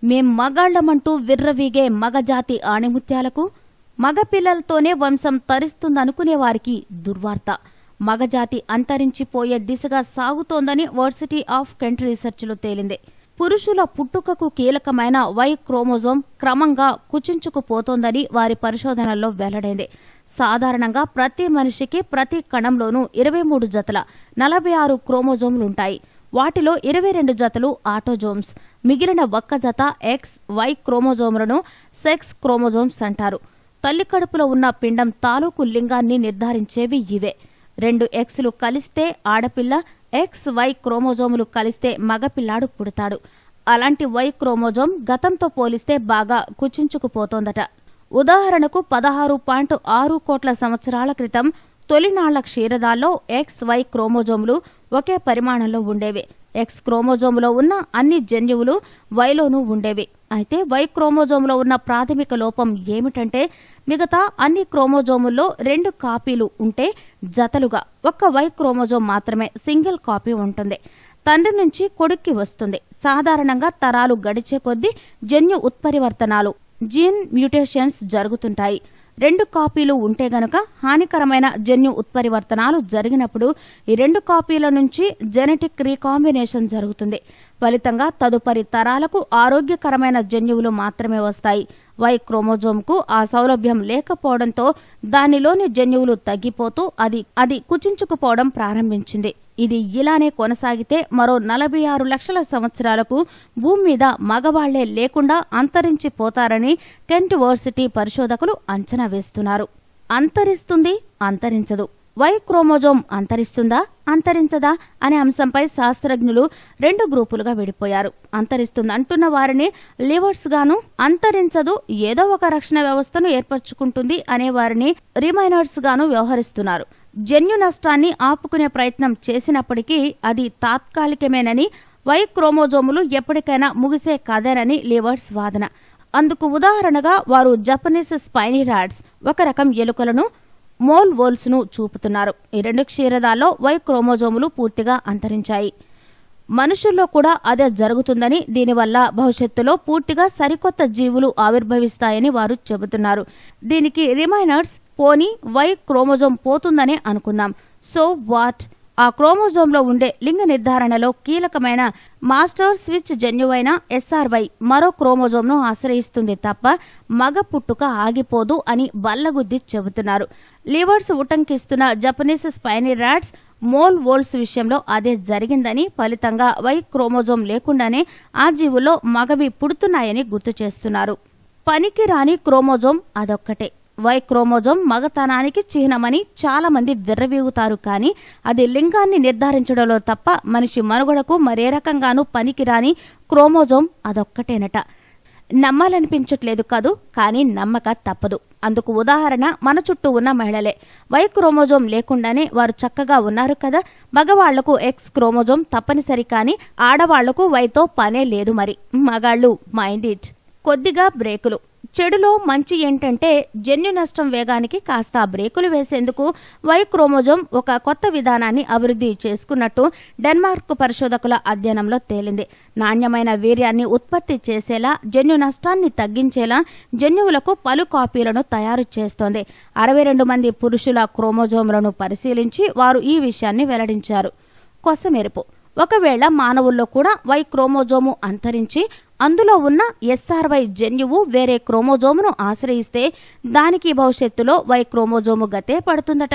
మేం మగాళ్లమంటూ విర్రవీగే మగజాతి ఆణిముత్యాలకు మగపిల్లలతోనే వంశం తరిస్తుందనుకునే వారికి దుర్వార్త మగజాతి అంతరించిపోయే దిశగా సాగుతోందని వర్సిటీ ఆఫ్ కెంట్ రీసెర్చ్లో తేలింది పురుషుల పుట్టుకకు కీలకమైన వై క్రోమోజోమ్ క్రమంగా కుచించుకుపోతోందని వారి పరిశోధనల్లో వెల్లడైంది సాధారణంగా ప్రతి మనిషికి ప్రతి కణంలోనూ ఇరవై మూడు జతల నలభై ఆరు క్రోమోజోమ్లుంటాయి వాటిలో ఇరవై రెండు జతలు ఆటోజోమ్స్ మిగిలిన ఒక్క జత ఎక్స్ వై క్రోమోజోమ్లను సెక్స్ క్రోమోజోమ్స్ అంటారు తల్లి కడుపులో ఉన్న పిండం తాలూకు లింగాన్ని నిర్ధారించేవి ఇవే రెండు ఎక్స్లు కలిస్తే ఆడపిల్ల ఎక్స్ వై క్రోమోజోములు కలిస్తే మగపిల్లాడు పుడతాడు అలాంటి వై క్రోమోజోమ్ గతంతో పోలిస్తే బాగా కుచించుకుపోతోందట ఉదాహరణకు పదహారు పాయింట్ ఆరు కోట్ల సంవత్సరాల క్రితం తొలినాళ్ల క్షీరదాల్లో ఎక్స్ వై క్రోమోజోములు ఒకే పరిమాణంలో ఉండేవి ఎక్స్ క్రోమోజోములో ఉన్న అన్ని జన్యువులు వైలోనూ ఉండేవి అయితే వై క్రోమోజోములో ఉన్న ప్రాథమిక లోపం ఏమిటంటే మిగతా అన్ని క్రోమోజోముల్లో రెండు కాపీలు ఉంటే జతలుగా ఒక్క వై క్రోమోజోమ్ మాత్రమే సింగిల్ కాపీ ఉంటుంది తండ్రి నుంచి కొడుక్కి వస్తుంది సాధారణంగా తరాలు గడిచే కొద్దీ జన్యు ఉత్పరివర్తనాలు జీన్ మ్యూటేషన్స్ జరుగుతుంటాయి రెండు కాపీలు ఉంటే గనక హానికరమైన జన్యు ఉత్పరివర్తనాలు జరిగినప్పుడు ఈ రెండు కాపీల నుంచి జెనెటిక్ రీకాంబినేషన్ జరుగుతుంది ఫలితంగా తదుపరి తరాలకు ఆరోగ్యకరమైన జన్యువులు మాత్రమే వస్తాయి వై క్రోమోజోమ్కు ఆ సౌలభ్యం లేకపోవడంతో దానిలోని జన్యువులు తగ్గిపోతూ అది అది కుచించుకుపోవడం ప్రారంభించింది ఇది ఇలానే కొనసాగితే మరో నలభై ఆరు లక్షల సంవత్సరాలకు భూమి మీద మగవాళ్లే లేకుండా అంతరించిపోతారని కెంట్ వర్సిటీ పరిశోధకులు అంచనా వేస్తున్నారు అంతరిస్తుంది అంతరించదు వై క్రోమోజోమ్ అంతరిస్తుందా అంతరించదా అనే అంశంపై శాస్త్రజ్ఞులు రెండు గ్రూపులుగా విడిపోయారు అంతరిస్తుందంటున్న వారిని లివర్స్ గాను అంతరించదు ఏదో ఒక రక్షణ వ్యవస్థను ఏర్పరచుకుంటుంది అనే వారిని రిమైనర్స్ గాను వ్యవహరిస్తున్నారు జన్యు నష్టాన్ని ఆపుకునే ప్రయత్నం చేసినప్పటికీ అది తాత్కాలికమేనని వై క్రోమోజోములు ఎప్పటికైనా ముగిసే కథేనని లివర్స్ వాదన అందుకు ఉదాహరణగా వారు జపనీస్ స్పైనిరాడ్స్ ఒక రకం ఎలుకలను మోల్ వోల్స్ ను చూపుతున్నారు ఈ రెండు క్షీరదాల్లో వై క్రోమోజోములు పూర్తిగా అంతరించాయి మనుషుల్లో కూడా అదే జరుగుతుందని దీనివల్ల భవిష్యత్తులో పూర్తిగా సరికొత్త జీవులు ఆవిర్భవిస్తాయని వారు చెబుతున్నారు దీనికి రిమైనర్స్ పోని వై క్రోమోజోమ్ పోతుందనే అనుకుందాం సో వాట్ ఆ క్రోమోజోమ్లో ఉండే లింగ నిర్ధారణలో కీలకమైన మాస్టర్ స్విచ్ జన్యువైన ఎస్ఆర్వై మరో క్రోమోజోమ్ను ఆశ్రయిస్తుంది తప్ప మగ పుట్టుక ఆగిపోదు అని బల్లగుద్ది చెబుతున్నారు లివర్స్ ఉటంకిస్తున్న జపనీస్ స్పైనిరాడ్స్ మోల్ వోల్స్ విషయంలో అదే జరిగిందని ఫలితంగా వై క్రోమోజోమ్ లేకుండానే ఆ జీవుల్లో మగవి పుడుతున్నాయని గుర్తు చేస్తున్నారు పనికిరాని క్రోమోజోమ్ అదొక్కటే వై క్రోమోజోమ్ మగతనానికి చిహ్నమని చాలా మంది విర్రవీగుతారు కానీ అది లింగాన్ని నిర్ధారించడంలో తప్ప మనిషి మనుగడకు మరే రకంగానూ పనికిరాని క్రోమోజోమ్ అదొక్కటేనట నమ్మాలనిపించట్లేదు కాదు కానీ నమ్మక తప్పదు అందుకు ఉదాహరణ మన చుట్టూ ఉన్న మహిళలే వై క్రోమోజోమ్ లేకుండానే వారు చక్కగా ఉన్నారు కదా మగవాళ్లకు ఎక్స్ క్రోమోజోమ్ తప్పనిసరి కానీ ఆడవాళ్లకు వైతో పనే లేదు మరి మగాళ్ళు మైండ్ ఇట్ కొద్దిగా బ్రేకులు చెడులో మంచి ఏంటంటే జన్యు నష్టం వేగానికి కాస్త బ్రేకులు వేసేందుకు వై క్రోమోజోమ్ ఒక కొత్త విధానాన్ని అభివృద్ధి చేసుకున్నట్టు డెన్మార్క్ పరిశోధకుల అధ్యయనంలో తేలింది నాణ్యమైన వీర్యాన్ని ఉత్పత్తి చేసేలా జన్యు నష్టాన్ని తగ్గించేలా జన్యువులకు పలు కాపీలను తయారు చేస్తోంది అరవై రెండు మంది పురుషుల క్రోమోజోములను పరిశీలించి వారు ఈ విషయాన్ని వెల్లడించారు కొసమెరుపు ఒకవేళ మానవుల్లో కూడా వై క్రోమోజోము అంతరించి అందులో ఉన్న ఎస్ఆర్వై జన్యువు వేరే క్రోమోజోమును ఆశ్రయిస్తే దానికి భవిష్యత్తులో వై క్రోమోజోము గతే పడుతుందట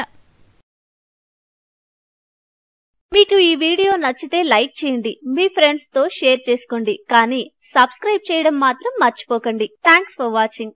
మీకు ఈ వీడియో నచ్చితే లైక్ చేయండి మీ ఫ్రెండ్స్ తో షేర్ చేసుకోండి కానీ సబ్స్క్రైబ్ చేయడం మాత్రం మర్చిపోకండి థ్యాంక్స్ ఫర్ వాచింగ్